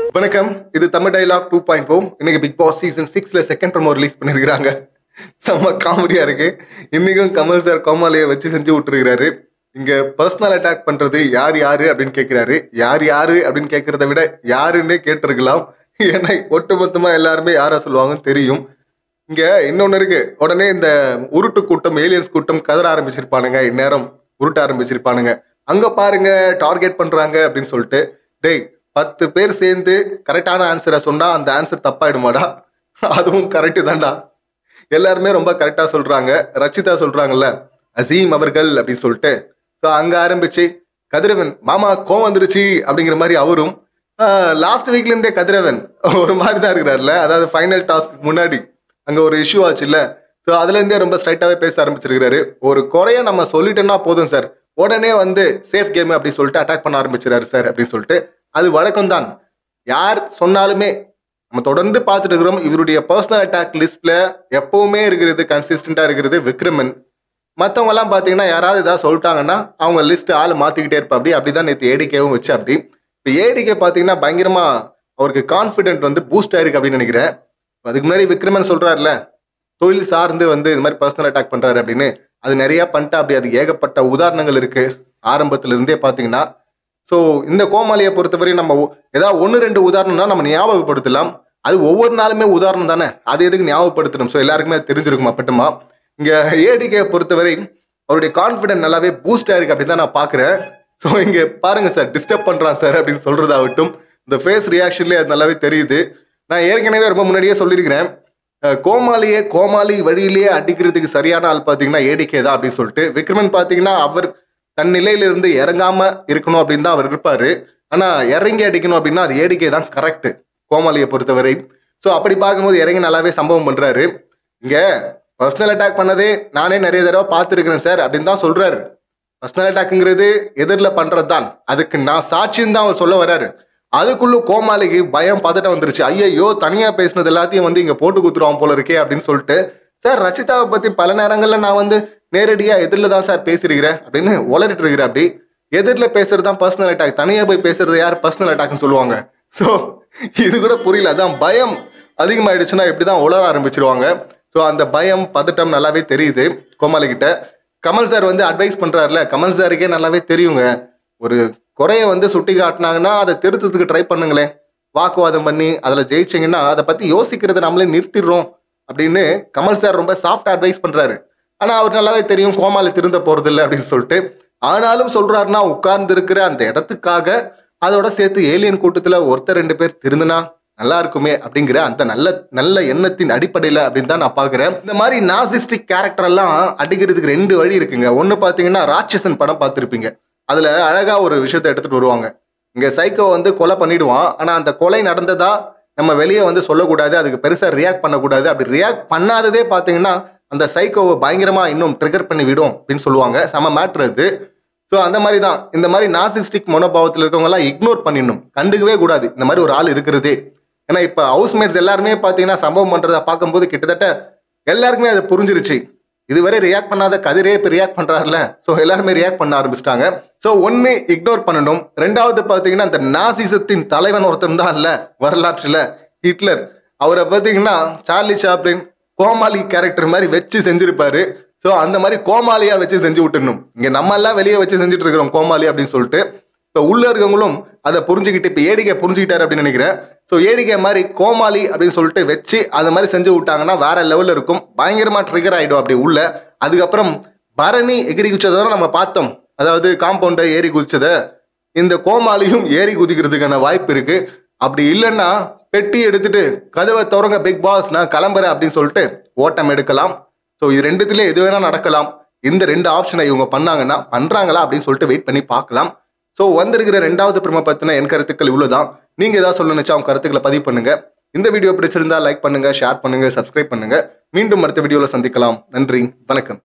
வணக்கம் இது Tamil dialogue two point four இன்னைக்கு பிக் பாஸ் சீசன் சிக்ஸ்ல செகண்ட் ப்ரோமோ ரிலீஸ் பண்ணிருக்காங்க செம்ம காமெடியா இருக்கு இன்னைக்கும் கமல் சார் கோமாளியை வச்சு செஞ்சு விட்டுருக்காரு இங்க பர்சனல் அட்டாக் பண்றது யார் யாரு அப்படின்னு கேட்கிறாரு யார் யாரு அப்படின்னு கேட்கறத விட யாருன்னே கேட்டிருக்கலாம் ஏன்னா ஒட்டுமொத்தமா எல்லாருமே யாரா சொல்லுவாங்கன்னு தெரியும் இங்க இன்னொன்னு இருக்கு உடனே இந்த உருட்டு கூட்டம் ஏலியன்ஸ் கூட்டம் கதற ஆரம்பிச்சிருப்பானுங்க இந்நேரம் உருட்ட ஆரம்பிச்சிருப்பானுங்க அங்க பாருங்க டார்கெட் பண்றாங்க அப்படின்னு சொல்லிட்டு டேய் பத்து பேர் சேர்ந்து கரெக்டான ஆன்சரை சொன்னா அந்த ஆன்சர் தப்பாயிடுமாடா அதுவும் கரெக்டு தான்டா எல்லாருமே ரொம்ப கரெக்டா சொல்றாங்க ரச்சிதா சொல்றாங்கல்ல அசீம் அவர்கள் அப்படின்னு சொல்லிட்டு ஸோ அங்க ஆரம்பிச்சு கதிரவன் மாமா கோவம் வந்துருச்சு அப்படிங்கிற மாதிரி அவரும் லாஸ்ட் வீக்ல இருந்தே கதிரவன் ஒரு மாதிரி தான் இருக்கிறாருல அதாவது ஃபைனல் டாஸ்க்கு முன்னாடி அங்க ஒரு இஷ்யூ ஆச்சு இல்ல ஸோ அதுல இருந்தே ரொம்ப ஸ்ட்ரைட்டாவே பேச ஆரம்பிச்சிருக்காரு ஒரு குறைய நம்ம சொல்லிட்டோம்னா போதும் சார் உடனே வந்து சேஃப் கேம் அப்படின்னு சொல்லிட்டு அட்டாக் பண்ண ஆரம்பிச்சிடாரு சார் அப்படின்னு சொல்லிட்டு அது வழக்கம் தான் யார் சொன்னாலுமே நம்ம தொடர்ந்து பார்த்துட்டு இருக்கிறோம் இவருடைய பர்சனல் அட்டாக் லிஸ்ட்ல எப்பவுமே இருக்கிறது கன்சிஸ்டண்டா இருக்கிறது விக்ரமன் மற்றவங்க எல்லாம் பார்த்தீங்கன்னா யாராவது ஏதாவது சொல்லிட்டாங்கன்னா அவங்க லிஸ்ட் ஆள் மாத்திக்கிட்டே இருப்பா அப்படி அப்படிதான் நேற்று ஏடிகேவும் வச்சு அப்படி இப்போ ஏடிகே பார்த்தீங்கன்னா பயங்கரமா அவருக்கு கான்ஃபிடென்ட் வந்து பூஸ்ட் ஆயிருக்கு அப்படின்னு நினைக்கிறேன் அதுக்கு முன்னாடி விக்ரமன் சொல்றாருல தொழில் சார்ந்து வந்து இது மாதிரி பர்சனல் அட்டாக் பண்றாரு அப்படின்னு அது நிறைய பண்ணிட்டா அப்படி அது ஏகப்பட்ட உதாரணங்கள் இருக்கு ஆரம்பத்துல இருந்தே பார்த்தீங்கன்னா ஸோ இந்த கோமாளியை பொறுத்தவரை நம்ம ஒ- ஏதாவது ஒன்று ரெண்டு உதாரணம்னா நம்ம ஞாபகப்படுத்தலாம் அது ஒவ்வொரு நாளுமே உதாரணம் தானே அது எதுக்கு ஞாபகப்படுத்தணும் ஸோ எல்லாருக்குமே அது தெரிஞ்சிருக்கும் அப்பட்டமா இங்க ஏடிகே பொறுத்தவரை அவருடைய கான்ஃபிடென்ட் நல்லாவே பூஸ்ட் ஆயிருக்கு அப்படின்னு தான் நான் பார்க்குறேன் ஸோ இங்க பாருங்க சார் டிஸ்டர்ப் பண்றான் சார் அப்படின்னு சொல்றதாகட்டும் இந்த ஃபேஸ் ரியாக்ஷன்லேயே அது நல்லாவே தெரியுது நான் ஏற்கனவே ரொம்ப முன்னாடியே சொல்லியிருக்கிறேன் அஹ் கோமாளியே கோமாளி வழியிலேயே அடிக்கிறதுக்கு சரியான ஆள் பார்த்தீங்கன்னா ஏடிகே தான் அப்படின்னு சொல்லிட்டு விக்ரமன் பார்த்தீங்கன்னா அவர் தன் நிலையிலிருந்து இறங்காம இருக்கணும் அப்படின்னு தான் அவர் இருப்பாரு ஆனா இறங்கி அடிக்கணும் அப்படின்னா அது ஏடிகே தான் கரெக்ட் கோமாளியை பொறுத்தவரை ஸோ அப்படி பார்க்கும்போது இறங்கி நல்லாவே சம்பவம் பண்றாரு இங்க பர்சனல் அட்டாக் பண்ணதே நானே நிறைய தடவை பார்த்துருக்கிறேன் சார் அப்படின்னு தான் சொல்றாரு பர்சனல் அட்டாக்ங்கிறது எதிரில் பண்றது தான் அதுக்கு நான் சாட்சின்னு தான் அவர் சொல்ல வராரு அதுக்குள்ள கோமாளிக்கு பயம் பதட்டம் வந்துருச்சு ஐயையோ தனியா பேசினது எல்லாத்தையும் வந்து இங்க போட்டு குத்துருவான் போல இருக்கே அப்படின்னு சொல்லிட்டு சார் ரச்சிதாவை பத்தி பல நேரங்கள்ல நான் வந்து நேரடியா எதிரில் தான் சார் பேசியிருக்கிறேன் அப்படின்னு உளறிட்டு இருக்கிறேன் அப்படி எதிரில் பேசுறது தான் பர்சனல் அட்டாக் தனியா போய் பேசுறது யார் பர்சனல் அட்டாக்னு சொல்லுவாங்க ஸோ இது கூட புரியல அதான் பயம் அதிகமாயிடுச்சுன்னா இப்படி தான் உளர ஆரம்பிச்சிருவாங்க ஸோ அந்த பயம் பதட்டம் நல்லாவே தெரியுது கோமாளி கிட்ட கமல் சார் வந்து அட்வைஸ் பண்றாருல கமல் சாருக்கே நல்லாவே தெரியுங்க ஒரு குறைய வந்து சுட்டி காட்டினாங்கன்னா அதை திருத்தத்துக்கு ட்ரை பண்ணுங்களேன் வாக்குவாதம் பண்ணி அதில் ஜெயிச்சிங்கன்னா அதை பற்றி யோசிக்கிறத நம்மளே நிறுத்திடுறோம் அப்படின்னு கமல் சார் ரொம்ப சாஃப்ட் அட்வைஸ் பண்றாரு ஆனால் அவர் நல்லாவே தெரியும் கோமாளி திருந்த போறதில்லை அப்படின்னு சொல்லிட்டு ஆனாலும் சொல்றாருன்னா உட்கார்ந்து இருக்கிற அந்த இடத்துக்காக அதோட சேர்த்து ஏலியன் கூட்டத்தில் ஒருத்தர் ரெண்டு பேர் திருந்தினா நல்லா இருக்குமே அப்படிங்கிற அந்த நல்ல நல்ல எண்ணத்தின் அடிப்படையில் அப்படின்னு தான் நான் பார்க்குறேன் இந்த மாதிரி நாசிஸ்டிக் கேரக்டர் எல்லாம் அடிக்கிறதுக்கு ரெண்டு வழி இருக்குங்க ஒன்று பார்த்தீங்கன்னா ராட்சசன் படம் பார்த்துருப்பீங்க அதில் அழகா ஒரு விஷயத்தை எடுத்துட்டு வருவாங்க இங்க சைக்கோ வந்து கொலை பண்ணிடுவான் ஆனா அந்த கொலை நடந்ததா நம்ம வெளியே வந்து சொல்லக்கூடாது அதுக்கு பெருசா ரியாக்ட் பண்ணக்கூடாது அப்படி ரியாக்ட் பண்ணாததே பாத்தீங்கன்னா அந்த சைக்கோவை பயங்கரமா இன்னும் ட்ரிகர் பண்ணி விடும் அப்படின்னு சொல்லுவாங்க செம மேட்ரு அது ஸோ அந்த மாதிரி தான் இந்த மாதிரி நாசிஸ்டிக் மனோபாவத்தில் இருக்கவங்க எல்லாம் இக்னோர் பண்ணிடணும் கண்டுக்கவே கூடாது இந்த மாதிரி ஒரு ஆள் இருக்கிறதே ஏன்னா இப்போ ஹவுஸ்மேட்ஸ் எல்லாருமே பார்த்தீங்கன்னா சம்பவம் பண்றதை பார்க்கும்போது கிட்டத்தட்ட எல்லாருக்குமே அது புரிஞ்சிருச்சு இதுவரை ரியாக்ட் பண்ணாத கதிரே இப்போ ரியாக்ட் பண்றாருல ஸோ எல்லாருமே ரியாக்ட் பண்ண ஆரம்பிச்சிட்டாங்க ஸோ ஒன்று இக்னோர் பண்ணணும் ரெண்டாவது பார்த்தீங்கன்னா இந்த நாசிசத்தின் தலைவன் ஒருத்தன் தான் இல்ல வரலாற்றில் ஹிட்லர் அவரை பார்த்தீங்கன்னா சார்லி சாப்ளின் கோமாளி கேரக்டர் மாதிரி வச்சு செஞ்சிருப்பாரு ஸோ அந்த மாதிரி கோமாளியா வச்சு செஞ்சு விட்டுடணும் இங்க நம்ம எல்லாம் வெளியே வச்சு செஞ்சுட்டு இருக்கிறோம் கோமாளி அப்படின்னு சொல்லிட்டு இப்போ உள்ள இருக்கவங்களும் அதை புரிஞ்சுக்கிட்டு இப்போ ஏடிகே புரிஞ்சுக்கிட்டாரு அப்படின்னு நினைக்கிறேன் ஸோ ஏடிகே மாதிரி கோமாளி அப்படின்னு சொல்லிட்டு வச்சு அந்த மாதிரி செஞ்சு விட்டாங்கன்னா வேற லெவலில் இருக்கும் பயங்கரமா ட்ரிகர் ஆயிடும் அப்படி உள்ள அதுக்கப்புறம் பரணி எகிரி குச்சதை நம்ம பார்த்தோம் அதாவது காம்பவுண்டை ஏறி குதிச்சதை இந்த கோமாளியும் ஏறி குதிக்கிறதுக்கான வாய்ப்பு இருக்கு அப்படி இல்லைன்னா பெட்டி எடுத்துட்டு கதவை திறங்க பிக் பாஸ் நான் கிளம்புறேன் அப்படின்னு சொல்லிட்டு ஓட்டம் எடுக்கலாம் ஸோ இது ரெண்டுத்துல எது வேணா நடக்கலாம் இந்த ரெண்டு ஆப்ஷனை இவங்க பண்ணாங்கன்னா பண்றாங்களா அப்படின்னு சொல்லிட்டு வெயிட் பண்ணி பார்க்கலாம் ஸோ வந்திருக்கிற ரெண்டாவது பிரம பத்தின என் கருத்துக்கள் இவ்வளவுதான் நீங்க ஏதாவது சொல்ல நினைச்சா உங்க கருத்துக்களை பதிவு பண்ணுங்க இந்த வீடியோ பிடிச்சிருந்தா லைக் பண்ணுங்க ஷேர் பண்ணுங்க சப்ஸ்கிரைப் பண்ணுங்க மீண்டும் அடுத்த வீடியோல சந்திக்கலாம் நன்றி வணக்கம்